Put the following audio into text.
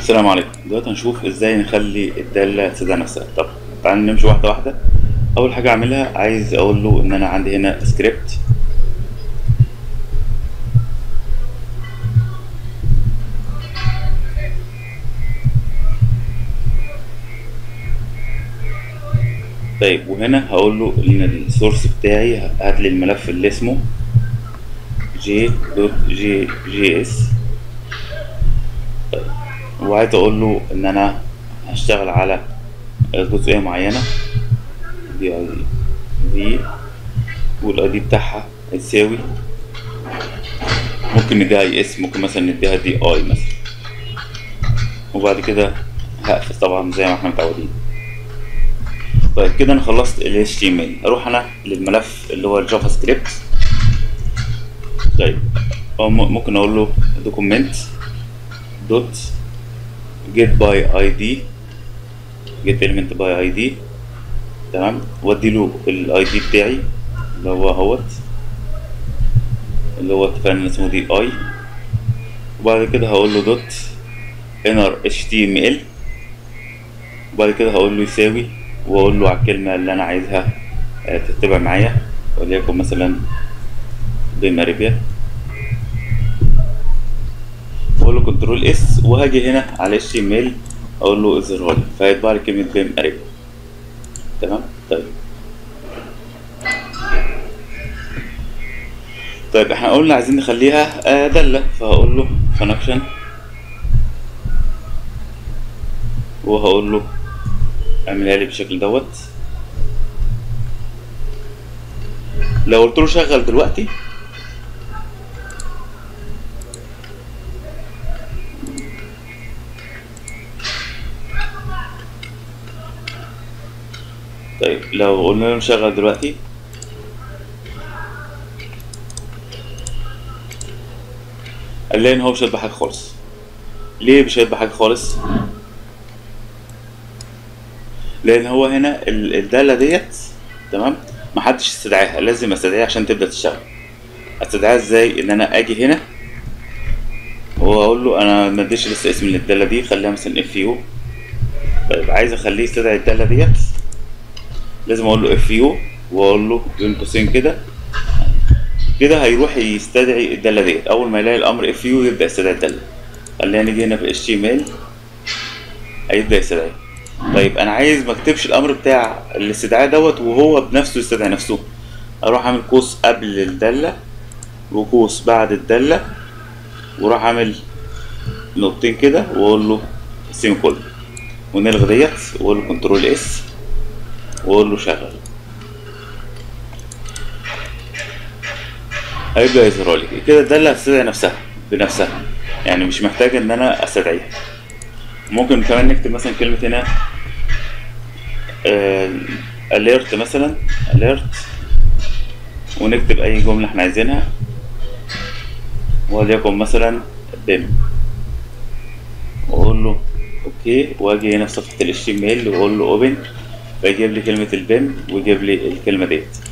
السلام عليكم دلوقتي هنشوف ازاي نخلي الدالة تدعي نفسها طب تعالى نمشي واحدة واحدة أول حاجة أعملها عايز أقول له إن أنا عندي هنا سكريبت طيب وهنا هقول له ان السورس بتاعي هات لي الملف اللي اسمه جي دوت جي جي اس طيب وعايز اقول له ان انا هشتغل على جزئيه معينه دي اي دي والاي دي بتاعها هيساوي ممكن نديها اي اس ممكن مثلا نديها دي اي مثلا وبعد كده هقفل طبعا زي ما احنا متعودين طيب كده انا خلصت ال HTML اروح انا للملف اللي هو الجافا سكريبت طيب أو ممكن اقول له document دوت get by id get element by id تمام وادي له الاي دي بتاعي اللي هو اهوت اللي هو اتفقنا اسمه دي اي وبعد كده هقول له دوت inner html وبعد كده هقول له يساوي واقول له على الكلمه اللي انا عايزها تتبع معايا وليكن مثلا بيم اريبيا واقول له كنترول اس وهاجي هنا على اتش ام ال اقول له اظهرها لي فهيطبع لي كلمه بيم اريبيا تمام طيب طيب احنا قلنا عايزين نخليها دالة فهقول له فانكشن وهقول له اعملها لي بالشكل دوت لو قلت له شغل دلوقتي طيب لو قلنا له شغل دلوقتي قال لي ان هو مش هيبقى حاجه خالص ليه مش هيبقى حاجه خالص لان هو هنا الداله ديت تمام محدش استدعاها لازم استدعيها عشان تبدا تشتغل استدعاها ازاي ان انا اجي هنا واقول له انا ما اديش لسه اسم للداله دي خليها مثلا اف يو طيب عايز اخليه يستدعي الداله ديت لازم اقول له اف يو واقول له بين قوسين كده كده هيروح يستدعي الداله ديت اول ما يلاقي الامر اف يو يبدا يستدعي الداله خلينا نيجي هنا في اتش تي ام ال هيبدا يستدعي طيب انا عايز ما اكتبش الامر بتاع الاستدعاء دوت وهو بنفسه يستدعي نفسه اروح اعمل قوس قبل الداله وقوس بعد الداله وراح اعمل نقطتين كده واقول له سيمي كولن ونلغي ديت واقول له كنترول اس واقول له شغل هيبدا يظهر لي كده الداله هتستدعي نفسها بنفسها يعني مش محتاج ان انا استدعيها ممكن كمان نكتب مثلا كلمة هنا alert مثلا alert ونكتب أي جملة احنا عايزينها وليكن مثلا بيم وأقول له أوكي وأجي هنا في صفحة ال HTML وأقول له open فيجيب لي كلمة البيم ويجيب لي الكلمة ديت